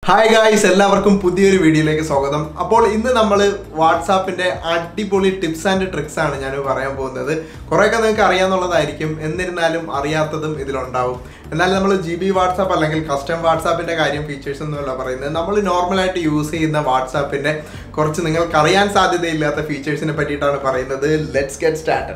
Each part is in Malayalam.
ഹായ് ഗായ്സ് എല്ലാവർക്കും പുതിയൊരു വീഡിയോയിലേക്ക് സ്വാഗതം അപ്പോൾ ഇന്ന് നമ്മൾ വാട്സാപ്പിന്റെ അടിപൊളി ടിപ്സ് ആൻഡ് ട്രിക്സ് ആണ് ഞാൻ പറയാൻ പോകുന്നത് കുറേയൊക്കെ നിങ്ങൾക്ക് അറിയാന്നുള്ളതായിരിക്കും എന്നിരുന്നാലും അറിയാത്തതും ഇതിലുണ്ടാവും എന്നാൽ നമ്മൾ ജി ബി വാട്സാപ്പ് അല്ലെങ്കിൽ കസ്റ്റം വാട്സാപ്പിന്റെ കാര്യം ഫീച്ചേഴ്സ് ഒന്നുമല്ല പറയുന്നത് നമ്മൾ നോർമലായിട്ട് യൂസ് ചെയ്യുന്ന വാട്സാപ്പിന്റെ കുറച്ച് നിങ്ങൾക്ക് അറിയാൻ സാധ്യതയില്ലാത്ത ഫീച്ചേഴ്സിനെ പറ്റിയിട്ടാണ് പറയുന്നത് ലെറ്റ്സ് ഗെറ്റ് സ്റ്റാർട്ട്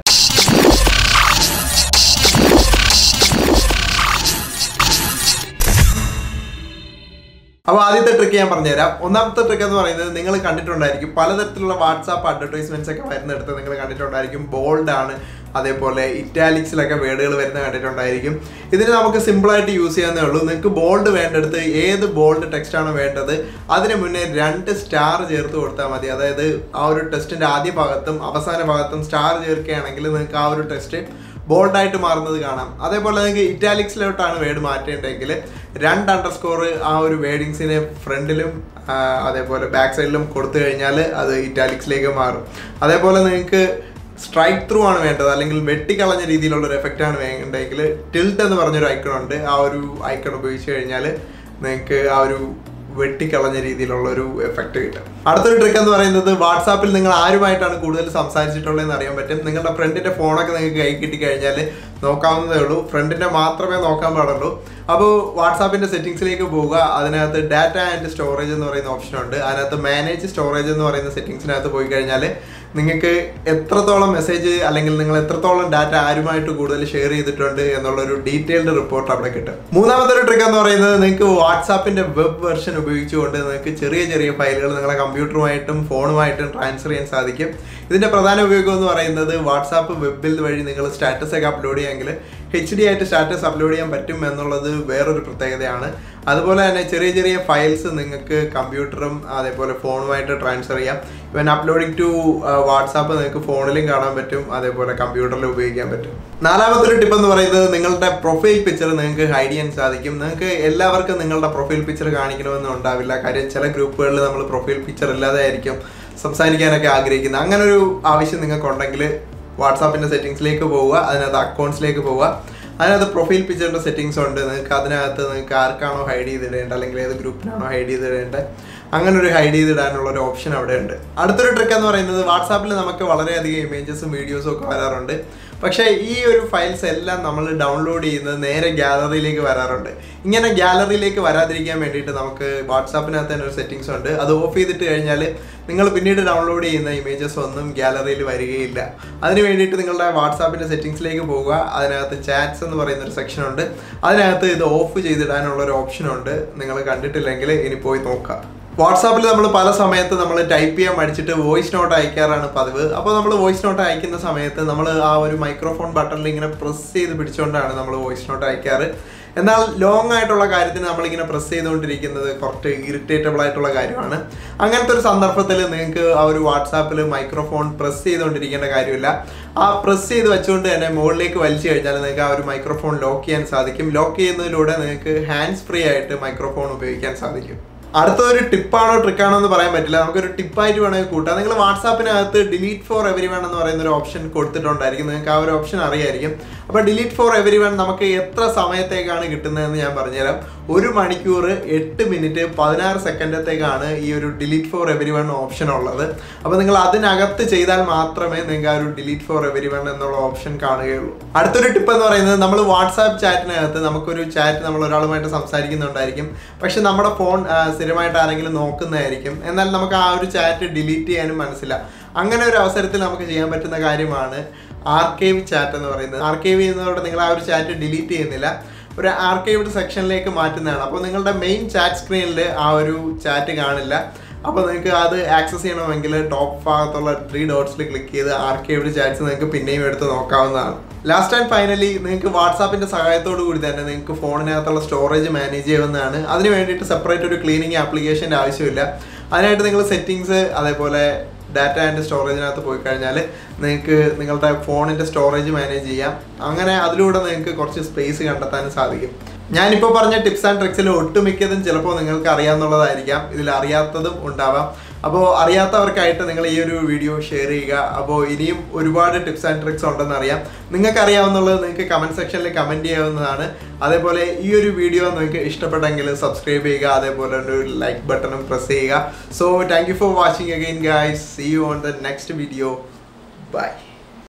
അപ്പോൾ ആദ്യത്തെ ട്രിക്ക് ഞാൻ പറഞ്ഞുതരാം ഒന്നാമത്തെ ട്രിക്ക് എന്ന് പറയുന്നത് നിങ്ങൾ കണ്ടിട്ടുണ്ടായിരിക്കും പലതരത്തിലുള്ള വാട്സാപ്പ് അഡ്വർടൈസ്മെന്റ്സ് ഒക്കെ വരുന്നിടത്ത് നിങ്ങൾ കണ്ടിട്ടുണ്ടായിരിക്കും ബോൾഡ് ആണ് അതേപോലെ ഇറ്റാലിക്സിലൊക്കെ വേർഡുകൾ വരുന്ന കണ്ടിട്ടുണ്ടായിരിക്കും ഇതിന് നമുക്ക് സിമ്പിളായിട്ട് യൂസ് ചെയ്യാവുന്നേ ഉള്ളൂ നിങ്ങൾക്ക് ബോൾഡ് വേണ്ടെടുത്ത് ഏത് ബോൾഡ് ടെക്സ്റ്റ് ആണ് വേണ്ടത് അതിന് മുന്നേ രണ്ട് സ്റ്റാർ ചേർത്ത് കൊടുത്താൽ മതി അതായത് ആ ഒരു ടെസ്റ്റിന്റെ ആദ്യ ഭാഗത്തും അവസാന ഭാഗത്തും സ്റ്റാർ ചേർക്കുകയാണെങ്കിൽ നിങ്ങൾക്ക് ആ ഒരു ടെക്സ്റ്റ് ബോൾഡായിട്ട് മാറുന്നത് കാണാം അതേപോലെ നിങ്ങൾക്ക് ഇറ്റാലിക്സിലോട്ടാണ് വേർഡ് മാറ്റേണ്ടതെങ്കിൽ രണ്ട് അണ്ടർ സ്കോർ ആ ഒരു വേർഡിങ്സിന് ഫ്രണ്ടിലും ആ, അതേപോലെ ബാക്ക് സൈഡിലും കൊടുത്തു കഴിഞ്ഞാൽ അത് ഇറ്റാലിക്സിലേക്ക് മാറും അതേപോലെ നിങ്ങൾക്ക് സ്ട്രൈക്ക് ത്രൂ ആണ് വേണ്ടത് അല്ലെങ്കിൽ വെട്ടിക്കളഞ്ഞ രീതിയിലുള്ള ഒരു എഫക്റ്റ് ആണ് വേണ്ടതെങ്കിൽ ടിൽറ്റ് എന്ന് പറഞ്ഞൊരു ഐക്കൺ ഉണ്ട് ആ ഒരു ഐക്കൺ ഉപയോഗിച്ച് കഴിഞ്ഞാൽ നിങ്ങൾക്ക് ആ ഒരു വെട്ടിക്കളഞ്ഞ രീതിയിലുള്ള ഒരു എഫക്റ്റ് കിട്ടും അടുത്തൊരു ട്രിക്ക് എന്ന് പറയുന്നത് വാട്സാപ്പിൽ നിങ്ങൾ ആരുമായിട്ടാണ് കൂടുതൽ സംസാരിച്ചിട്ടുള്ളതെന്ന് അറിയാൻ പറ്റും നിങ്ങളുടെ ഫ്രണ്ടിന്റെ ഫോണൊക്കെ നിങ്ങൾക്ക് കൈ കിട്ടി കഴിഞ്ഞാൽ നോക്കാവുന്നതേ ഉള്ളൂ ഫ്രണ്ടിന്റെ മാത്രമേ നോക്കാൻ പാടുള്ളൂ അപ്പോൾ വാട്സാപ്പിന്റെ സെറ്റിംഗ്സിലേക്ക് പോവുക അതിനകത്ത് ഡാറ്റ ആൻഡ് സ്റ്റോറേജ് എന്ന് പറയുന്ന ഓപ്ഷൻ ഉണ്ട് അതിനകത്ത് മാനേജ് സ്റ്റോറേജ് എന്ന് പറയുന്ന സെറ്റിംഗ്സിനകത്ത് പോയി കഴിഞ്ഞാൽ നിങ്ങൾക്ക് എത്രത്തോളം മെസ്സേജ് അല്ലെങ്കിൽ നിങ്ങൾ എത്രത്തോളം ഡാറ്റ ആരുമായിട്ട് കൂടുതൽ ഷെയർ ചെയ്തിട്ടുണ്ട് എന്നുള്ളൊരു ഡീറ്റെയിൽഡ് റിപ്പോർട്ട് അവിടെ കിട്ടും മൂന്നാമത്തെ ഒരു ട്രിക്ക് എന്ന് പറയുന്നത് നിങ്ങൾക്ക് വാട്സാപ്പിന്റെ വെബ് വെർഷൻ ഉപയോഗിച്ചുകൊണ്ട് നിങ്ങൾക്ക് ചെറിയ ചെറിയ ഫയലുകൾ നിങ്ങളെ കമ്പ്യൂട്ടറുമായിട്ടും ഫോണുമായിട്ടും ട്രാൻസ്ഫർ ചെയ്യാൻ സാധിക്കും ഇതിന്റെ പ്രധാന ഉപയോഗം എന്ന് പറയുന്നത് വാട്സാപ്പ് വെബിൽ വഴി നിങ്ങൾ സ്റ്റാറ്റസ് ഒക്കെ അപ്ലോഡ് ചെയ്യാമെങ്കിൽ എച്ച് ഡി ആയിട്ട് സ്റ്റാറ്റസ് അപ്ലോഡ് ചെയ്യാൻ പറ്റും എന്നുള്ളത് വേറൊരു പ്രത്യേകതയാണ് അതുപോലെ തന്നെ ചെറിയ ചെറിയ ഫയൽസ് നിങ്ങൾക്ക് കമ്പ്യൂട്ടറും അതേപോലെ ഫോണുമായിട്ട് ട്രാൻസ്ഫർ ചെയ്യാം ഇവൻ അപ്ലോഡിങ് ടു വാട്സാപ്പ് നിങ്ങൾക്ക് ഫോണിലും കാണാൻ പറ്റും അതേപോലെ കമ്പ്യൂട്ടറിലും ഉപയോഗിക്കാൻ പറ്റും നാലാമത്തെ ഒരു ടിപ്പ് എന്ന് പറയുന്നത് നിങ്ങളുടെ പ്രൊഫൈൽ പിക്ചർ നിങ്ങൾക്ക് ഹൈഡ് ചെയ്യാൻ സാധിക്കും നിങ്ങൾക്ക് എല്ലാവർക്കും നിങ്ങളുടെ പ്രൊഫൈൽ പിക്ചർ കാണിക്കണമെന്നും ഉണ്ടാവില്ല കാര്യം ചില ഗ്രൂപ്പുകളിൽ നമ്മൾ പ്രൊഫൈൽ പിക്ചർ ഇല്ലാതെ ആയിരിക്കും സംസാരിക്കാനൊക്കെ ആഗ്രഹിക്കുന്നത് അങ്ങനെ ഒരു ആവശ്യം നിങ്ങൾക്കുണ്ടെങ്കിൽ വാട്സാപ്പിൻ്റെ സെറ്റിങ്സിലേക്ക് പോവുക അതിനകത്ത് അക്കൗണ്ട്സിലേക്ക് പോവുക അതിനകത്ത് പ്രൊഫൈൽ പിക്ചറിൻ്റെ സെറ്റിങ്സ് ഉണ്ട് നിങ്ങൾക്ക് അതിനകത്ത് നിങ്ങൾക്ക് ആർക്കാണോ ഹൈഡ് ചെയ്തിടേണ്ടത് അല്ലെങ്കിൽ ഏത് ഗ്രൂപ്പിനാണോ ഹൈഡ് ചെയ്തിടേണ്ടത് അങ്ങനെ ഒരു ഹൈഡ് ചെയ്തിടാനുള്ള ഒരു ഓപ്ഷൻ അവിടെ ഉണ്ട് അടുത്തൊരു ട്രിക്ക് എന്ന് പറയുന്നത് വാട്സാപ്പിൽ നമുക്ക് വളരെയധികം ഇമേജസും വീഡിയോസും ഒക്കെ വരാറുണ്ട് പക്ഷേ ഈ ഒരു ഫയൽസ് എല്ലാം നമ്മൾ ഡൗൺലോഡ് ചെയ്യുന്നത് നേരെ ഗാലറിയിലേക്ക് വരാറുണ്ട് ഇങ്ങനെ ഗാലറിയിലേക്ക് വരാതിരിക്കാൻ വേണ്ടിയിട്ട് നമുക്ക് വാട്സാപ്പിനകത്ത് തന്നെ ഒരു സെറ്റിങ്സ് ഉണ്ട് അത് ഓഫ് ചെയ്തിട്ട് കഴിഞ്ഞാൽ നിങ്ങൾ പിന്നീട് ഡൗൺലോഡ് ചെയ്യുന്ന ഇമേജസ് ഒന്നും ഗാലറിയിൽ വരികയില്ല അതിന് വേണ്ടിയിട്ട് നിങ്ങളുടെ വാട്സാപ്പിൻ്റെ സെറ്റിങ്സിലേക്ക് പോവുക അതിനകത്ത് ചാറ്റ്സ് എന്ന് പറയുന്ന ഒരു സെക്ഷൻ ഉണ്ട് അതിനകത്ത് ഇത് ഓഫ് ചെയ്തിടാനുള്ള ഒരു ഓപ്ഷൻ ഉണ്ട് നിങ്ങൾ കണ്ടിട്ടില്ലെങ്കിൽ ഇനി പോയി നോക്കാം വാട്സാപ്പിൽ നമ്മൾ പല സമയത്ത് നമ്മൾ ടൈപ്പ് ചെയ്യാൻ മടിച്ചിട്ട് വോയിസ് നോട്ട് അയക്കാറാണ് പതിവ് അപ്പോൾ നമ്മൾ വോയിസ് നോട്ട് അയക്കുന്ന സമയത്ത് നമ്മൾ ആ ഒരു മൈക്രോഫോൺ ബട്ടണിൽ ഇങ്ങനെ പ്രസ് ചെയ്ത് പിടിച്ചുകൊണ്ടാണ് നമ്മൾ വോയിസ് നോട്ട് അയക്കാറ് എന്നാൽ ലോങ് ആയിട്ടുള്ള കാര്യത്തിന് നമ്മളിങ്ങനെ പ്രസ് ചെയ്തുകൊണ്ടിരിക്കുന്നത് കുറച്ച് ഇറിറ്റേറ്റബിൾ ആയിട്ടുള്ള കാര്യമാണ് അങ്ങനത്തെ ഒരു സന്ദർഭത്തിൽ നിങ്ങൾക്ക് ആ ഒരു വാട്സാപ്പിൽ മൈക്രോഫോൺ പ്രസ് ചെയ്തുകൊണ്ടിരിക്കേണ്ട കാര്യമില്ല ആ പ്രസ് ചെയ്ത് വെച്ചുകൊണ്ട് തന്നെ മുകളിലേക്ക് വലിച്ചു കഴിഞ്ഞാൽ നിങ്ങൾക്ക് ആ ഒരു മൈക്രോഫോൺ ലോക്ക് ചെയ്യാൻ സാധിക്കും ലോക്ക് ചെയ്യുന്നതിലൂടെ നിങ്ങൾക്ക് ഹാൻഡ്സ് ഫ്രീ ആയിട്ട് മൈക്രോഫോൺ ഉപയോഗിക്കാൻ സാധിക്കും അടുത്തൊരു ടിപ്പാണോ ട്രിക്കാണോ എന്ന് പറയാൻ പറ്റില്ല നമുക്കൊരു ടിപ്പായിട്ട് വേണമെങ്കിൽ കൂട്ടാം നിങ്ങൾ വാട്സാപ്പിനകത്ത് ഡിലീറ്റ് ഫോർ എവരി വൺ എന്ന് പറയുന്ന ഒരു ഓപ്ഷൻ കൊടുത്തിട്ടുണ്ടായിരിക്കും നിങ്ങൾക്ക് ആ ഒരു ഓപ്ഷൻ അറിയായിരിക്കും അപ്പോൾ ഡിലീറ്റ് ഫോർ എവരി വൺ നമുക്ക് എത്ര സമയത്തേക്കാണ് കിട്ടുന്നതെന്ന് ഞാൻ പറഞ്ഞുതരാം ഒരു മണിക്കൂർ എട്ട് മിനിറ്റ് പതിനാറ് സെക്കൻഡത്തേക്കാണ് ഈ ഒരു delete for everyone option ഉള്ളത് അപ്പോൾ നിങ്ങൾ അതിനകത്ത് ചെയ്താൽ മാത്രമേ നിങ്ങൾക്ക് ആ ഒരു ഡിലീറ്റ് ഫോർ എവരി വൺ എന്നുള്ള ഓപ്ഷൻ കാണുകയുള്ളൂ അടുത്തൊരു ടിപ്പ് എന്ന് പറയുന്നത് നമ്മൾ വാട്സാപ്പ് ചാറ്റിനകത്ത് നമുക്കൊരു ചാറ്റ് നമ്മൾ ഒരാളുമായിട്ട് സംസാരിക്കുന്നുണ്ടായിരിക്കും പക്ഷെ നമ്മുടെ ഫോൺ ആ, സ്ഥിരമായിട്ട് ആരെങ്കിലും നോക്കുന്നതായിരിക്കും എന്നാൽ നമുക്ക് ആ ഒരു ചാറ്റ് ഡിലീറ്റ് ചെയ്യാനും മനസ്സില്ല അങ്ങനെ ഒരു അവസരത്തിൽ നമുക്ക് ചെയ്യാൻ പറ്റുന്ന കാര്യമാണ് ആർക്കൈവ് ചാറ്റ് എന്ന് പറയുന്നത് ആർക്കൈവ് ചെയ്യുന്നതോടെ നിങ്ങൾ ആ ഒരു ചാറ്റ് ഡിലീറ്റ് ചെയ്യുന്നില്ല ഒരു ആർക്കൈവ്ഡ് സെക്ഷനിലേക്ക് മാറ്റുന്നതാണ് അപ്പോൾ നിങ്ങളുടെ മെയിൻ ചാറ്റ് സ്ക്രീനിൽ ആ ഒരു ചാറ്റ് കാണില്ല അപ്പോൾ നിങ്ങൾക്ക് അത് ആക്സസ് ചെയ്യണമെങ്കിൽ ടോപ്പ് ഭാഗത്തുള്ള ത്രീ ഡോട്ട്സിൽ ക്ലിക്ക് ചെയ്ത് ആർക്കൈവ്ഡ് ചാറ്റ്സ് നിങ്ങൾക്ക് പിന്നെയും എടുത്ത് നോക്കാവുന്നതാണ് ലാസ്റ്റ് ആൻഡ് ഫൈനലി നിങ്ങൾക്ക് വാട്സാപ്പിന്റെ സഹായത്തോടു കൂടി തന്നെ നിങ്ങൾക്ക് ഫോണിനകത്തുള്ള സ്റ്റോറേജ് മാനേജ് ചെയ്യാവുന്നതാണ് അതിന് വേണ്ടിയിട്ട് സെപ്പറേറ്റ് ഒരു ക്ലീനിങ് ആപ്ലിക്കേഷൻ്റെ ആവശ്യമില്ല അതിനായിട്ട് നിങ്ങൾ സെറ്റിങ്സ് അതേപോലെ ഡാറ്റ ആൻഡ് സ്റ്റോറേജിനകത്ത് പോയി കഴിഞ്ഞാൽ നിങ്ങൾക്ക് നിങ്ങളുടെ ഫോണിൻ്റെ സ്റ്റോറേജ് മാനേജ് ചെയ്യാം അങ്ങനെ അതിലൂടെ നിങ്ങൾക്ക് കുറച്ച് സ്പേസ് കണ്ടെത്താനും സാധിക്കും ഞാനിപ്പോൾ പറഞ്ഞ ടിപ്സ് ആൻഡ് ട്രിക്സിൽ ഒട്ടുമിക്കതും ചിലപ്പോൾ നിങ്ങൾക്ക് അറിയാമെന്നുള്ളതായിരിക്കാം ഇതിൽ അറിയാത്തതും ഉണ്ടാവാം അപ്പോൾ അറിയാത്തവർക്കായിട്ട് നിങ്ങൾ ഈ ഒരു വീഡിയോ ഷെയർ ചെയ്യുക അപ്പോൾ ഇനിയും ഒരുപാട് ടിപ്സ് ആൻഡ് ട്രിക്സ് ഉണ്ടെന്ന് അറിയാം നിങ്ങൾക്ക് അറിയാവുന്നുള്ളത് നിങ്ങൾക്ക് കമൻറ്റ് സെക്ഷനിൽ കമൻറ്റ് ചെയ്യാവുന്നതാണ് അതേപോലെ ഈ ഒരു വീഡിയോ നിങ്ങൾക്ക് ഇഷ്ടപ്പെട്ടെങ്കിൽ സബ്സ്ക്രൈബ് ചെയ്യുക അതേപോലെ തന്നെ ഒരു ലൈക്ക് ബട്ടണും പ്രസ് ചെയ്യുക so thank you for watching again guys see you on the next video by